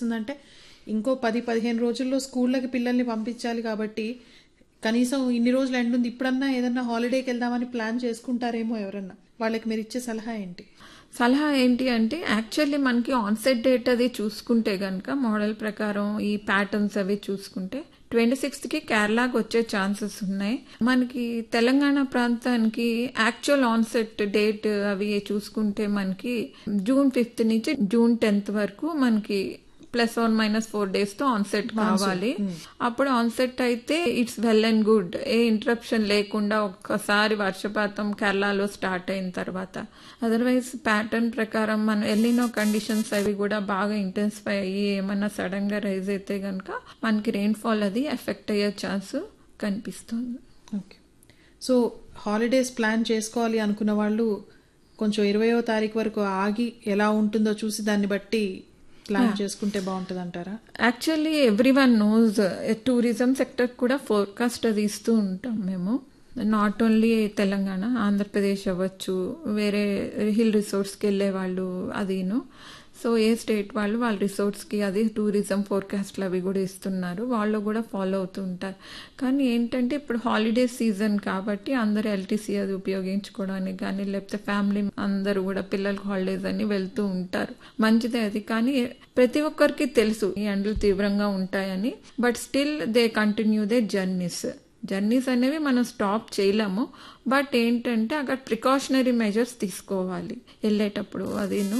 ఏమనిపిస్తుందంటే ఇంకో పది పదిహేను రోజుల్లో స్కూళ్ళకి పిల్లల్ని పంపించాలి కాబట్టి కనీసం ఇన్ని రోజులు ఎండ్ ఉంది ఇప్పుడన్నా ఏదన్నా హాలిడేకి వెళ్దామని ప్లాన్ చేసుకుంటారేమో ఎవరన్నా వాళ్ళకి మీరు ఇచ్చే సలహా ఏంటి సలహా ఏంటి అంటే యాక్చువల్లీ మనకి ఆన్సెట్ డేట్ అది చూసుకుంటే గనక మోడల్ ప్రకారం ఈ ప్యాటర్న్స్ అవి చూసుకుంటే ట్వంటీ సిక్స్త్ కి కేరళకి వచ్చే ఛాన్సెస్ ఉన్నాయి మనకి తెలంగాణ ప్రాంతానికి యాక్చువల్ ఆన్సెట్ డేట్ అవి చూసుకుంటే మనకి జూన్ ఫిఫ్త్ నుంచి జూన్ టెన్త్ వరకు మనకి plus one minus four days తో ఆన్సెట్ కావాలి అప్పుడు ఆన్సెట్ అయితే it's well and good a interruption లేకుండా ఒక్కసారి వర్షపాతం కేరళలో స్టార్ట్ అయిన తర్వాత అదర్వైజ్ ప్యాటర్న్ ప్రకారం మనం ఎల్లినో కండిషన్స్ అవి కూడా బాగా ఇంటెన్సిఫై అయ్యి ఏమన్నా సడన్ గా రైజ్ అయితే గనక మనకి రెయిన్ఫాల్ అది ఎఫెక్ట్ అయ్యే ఛాన్స్ కనిపిస్తుంది ఓకే సో హాలిడేస్ ప్లాన్ చేసుకోవాలి అనుకున్న వాళ్ళు కొంచెం ఇరవయో తారీఖు వరకు ఆగి ఎలా ఉంటుందో చూసి దాన్ని బట్టి ప్లాన్ చేసుకుంటే బాగుంటుంది అంటారా actually everyone knows tourism sector కూడా ఫోర్కాస్ట్ అది ఇస్తూ ఉంటాం మేము నాట్ ఓన్లీ తెలంగాణ ఆంధ్రప్రదేశ్ అవ్వచ్చు వేరే హిల్ రిసార్ట్స్కి వెళ్ళే వాళ్ళు అదిను సో ఏ స్టేట్ వాళ్ళు వాళ్ళ రిసార్ట్స్కి అది టూరిజం ఫోర్కాస్ట్లు అవి కూడా ఇస్తున్నారు వాళ్ళు కూడా ఫాలో అవుతూ ఉంటారు కానీ ఏంటంటే ఇప్పుడు హాలిడే సీజన్ కాబట్టి అందరూ ఎల్టీసీ అది ఉపయోగించుకోవడానికి కానీ లేకపోతే ఫ్యామిలీ అందరూ కూడా పిల్లలకు హాలిడేస్ అని వెళ్తూ ఉంటారు మంచిదే అది కానీ ప్రతి ఒక్కరికి తెలుసు ఈ ఎండలు తీవ్రంగా ఉంటాయని but still they continue they journeys journeys అనేవి మనం స్టాప్ చేయలేము బట్ ఏంటంటే అక్కడ ప్రికాషనరీ మెజర్స్ తీసుకోవాలి వెళ్ళేటప్పుడు అదిను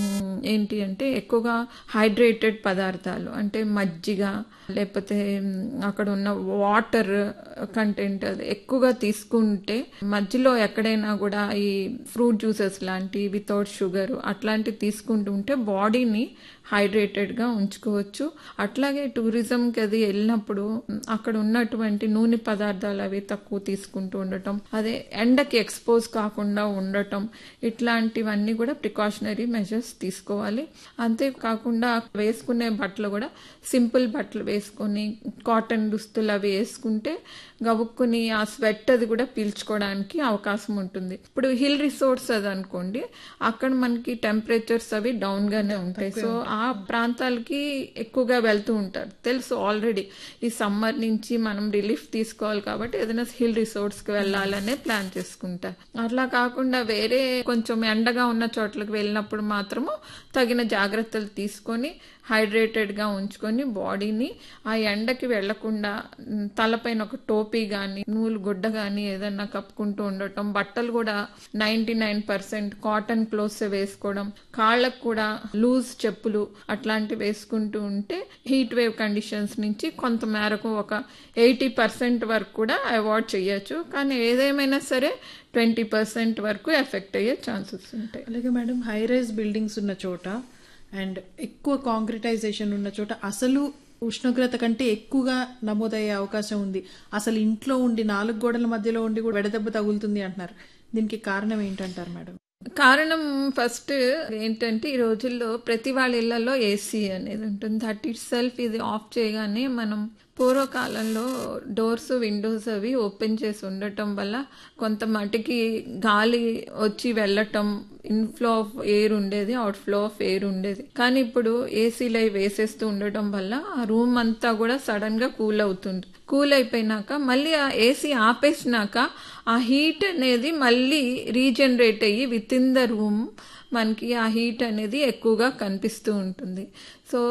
ఏంటి అంటే ఎక్కువగా హైడ్రేటెడ్ పదార్థాలు అంటే మజ్జిగ లేకపోతే అక్కడ ఉన్న వాటర్ కంటెంట్ అది ఎక్కువగా తీసుకుంటే మధ్యలో ఎక్కడైనా కూడా ఈ ఫ్రూట్ జ్యూసెస్ లాంటి వితౌట్ షుగర్ అట్లాంటివి తీసుకుంటూ ఉంటే బాడీని హైడ్రేటెడ్గా ఉంచుకోవచ్చు అట్లాగే టూరిజంకి అది వెళ్ళినప్పుడు అక్కడ ఉన్నటువంటి నూనె పదార్థాలు అవి తక్కువ తీసుకుంటూ ఉండటం అదే ఎండకి ఎక్స్పోజ్ కాకుండా ఉండటం ఇట్లాంటివన్నీ కూడా ప్రికాషనరీ మెజర్స్ తీసుకోవాలి అంతేకాకుండా వేసుకునే బట్టలు కూడా సింపుల్ బట్టలు వేసుకొని కాటన్ దుస్తులు అవి వేసుకుంటే గబుక్కుని ఆ స్వెట్ అది కూడా పీల్చుకోవడానికి అవకాశం ఉంటుంది ఇప్పుడు హిల్ రిసార్ట్స్ అది అనుకోండి అక్కడ మనకి టెంపరేచర్స్ అవి డౌన్ గానే ఉంటాయి సో ఆ ప్రాంతాలకి ఎక్కువగా వెళ్తూ ఉంటారు తెలుసు ఆల్రెడీ ఈ సమ్మర్ నుంచి మనం రిలీఫ్ తీసుకోవాలి కాబట్టి ఏదైనా హిల్ రిసార్ట్స్ కి వెళ్ళాలనే ప్లాన్ చేసుకుంటారు అట్లా కాకుండా వేరే కొంచెం ఎండగా ఉన్న చోట్లకి వెళ్ళినప్పుడు మాత్రము తగిన జాగ్రత్తలు తీసుకొని హైడ్రేటెడ్ గా ఉంచుకొని బాడీని ఆ ఎండకి వెళ్లకుండా తలపైన ఒక టోపీ గాని నూలు గుడ్డ గాని ఏదన్నా కప్పుకుంటూ ఉండటం బట్టలు కూడా ninety nine percent cotton clothes వేసుకోవడం కాళ్ళకు కూడా లూజ్ చెప్పులు అట్లాంటివి వేసుకుంటూ ఉంటే హీట్ వేవ్ కండిషన్స్ నుంచి కొంత మేరకు ఒక ఎయిటీ పర్సెంట్ వరకు కూడా అవాయిడ్ చేయొచ్చు కానీ ఏదేమైనా సరే ట్వంటీ పర్సెంట్ వరకు ఎఫెక్ట్ అయ్యే ఛాన్సెస్ ఉంటాయి అలాగే మేడం హై రైజ్ బిల్డింగ్స్ ఉన్న చోట అండ్ ఎక్కువ కాంక్రిటైజేషన్ ఉన్న చోట అసలు ఉష్ణోగ్రత కంటే ఎక్కువగా నమోదయ్యే అవకాశం ఉంది అసలు ఇంట్లో ఉండి నాలుగు గోడల మధ్యలో ఉండి కూడా వెడదెబ్బ తగులుతుంది అంటున్నారు దీనికి కారణం ఏంటంటారు మేడం కారణం ఫస్ట్ ఏంటంటే ఈ రోజుల్లో ప్రతి వాళ్ళ ఇళ్లలో ఏసీ అనేది ఉంటుంది దట్ ఇట్ సెల్ఫ్ ఇది ఆఫ్ చేయగానే మనం పూర్వకాలంలో డోర్స్ విండోస్ అవి ఓపెన్ చేసి ఉండటం వల్ల కొంత మటుకి గాలి వచ్చి వెళ్ళటం ఇన్ఫ్లో ఆఫ్ ఎయిర్ ఉండేది అవుట్ ఫ్లో ఆఫ్ ఎయిర్ ఉండేది కానీ ఇప్పుడు ఏసీలు అవి వేసేస్తూ ఉండటం వల్ల ఆ రూమ్ అంతా కూడా సడన్ గా కూల్ అవుతుంది కూల్ అయిపోయినాక మళ్ళీ ఆ ఏసీ ఆపేసినాక ఆ హీట్ అనేది మళ్ళీ రీజనరేట్ అయ్యి విత్ ఇన్ ద రూమ్ మనకి ఆ హీట్ అనేది ఎక్కువగా కనిపిస్తూ ఉంటుంది సో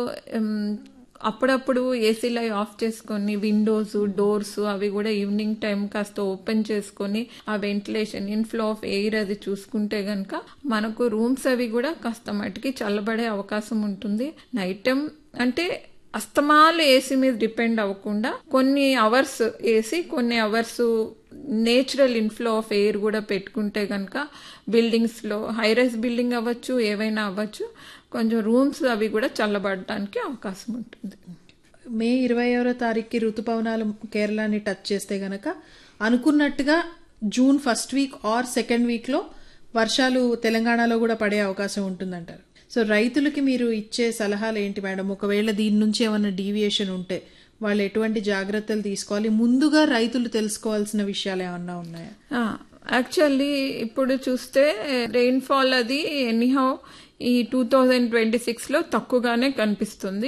అప్పుడప్పుడు ఏసీలు ఆఫ్ చేసుకొని విండోస్ డోర్స్ అవి కూడా ఈవినింగ్ టైం కాస్త ఓపెన్ చేసుకొని ఆ వెంటిలేషన్ ఇన్ఫ్లో ఆఫ్ ఎయిర్ అది చూసుకుంటే గనక మనకు రూమ్స్ అవి కూడా కాస్త మటుకి చల్లబడే అవకాశం ఉంటుంది నైట్ టైం అంటే అస్తమాలు ఏసీ మీద డిపెండ్ అవ్వకుండా కొన్ని అవర్స్ ఏసీ కొన్ని hours natural inflow of air కూడా పెట్టుకుంటే కనుక బిల్డింగ్స్లో హైరైస్ బిల్డింగ్ అవ్వచ్చు ఏవైనా అవ్వచ్చు కొంచెం రూమ్స్ అవి కూడా చల్లబడడానికి అవకాశం ఉంటుంది మే ఇరవై ఆరో తారీఖుకి ఋతుపవనాలు కేరళని టచ్ చేస్తే గనక అనుకున్నట్టుగా June first week or second వీక్లో వర్షాలు తెలంగాణలో కూడా పడే అవకాశం ఉంటుందంటారు సో రైతులకి మీరు ఇచ్చే సలహాలు ఏంటి మేడం ఒకవేళ దీని నుంచి ఏమైనా డీవియేషన్ ఉంటే వాళ్ళు ఎటువంటి జాగ్రత్తలు తీసుకోవాలి ముందుగా రైతులు తెలుసుకోవాల్సిన విషయాలు ఏమన్నా ఉన్నాయా యాక్చువల్లీ ఇప్పుడు చూస్తే రెయిన్ఫాల్ అది ఎనీహౌ ఈ టూ థౌజండ్ ట్వంటీ సిక్స్ లో తక్కువగానే కనిపిస్తుంది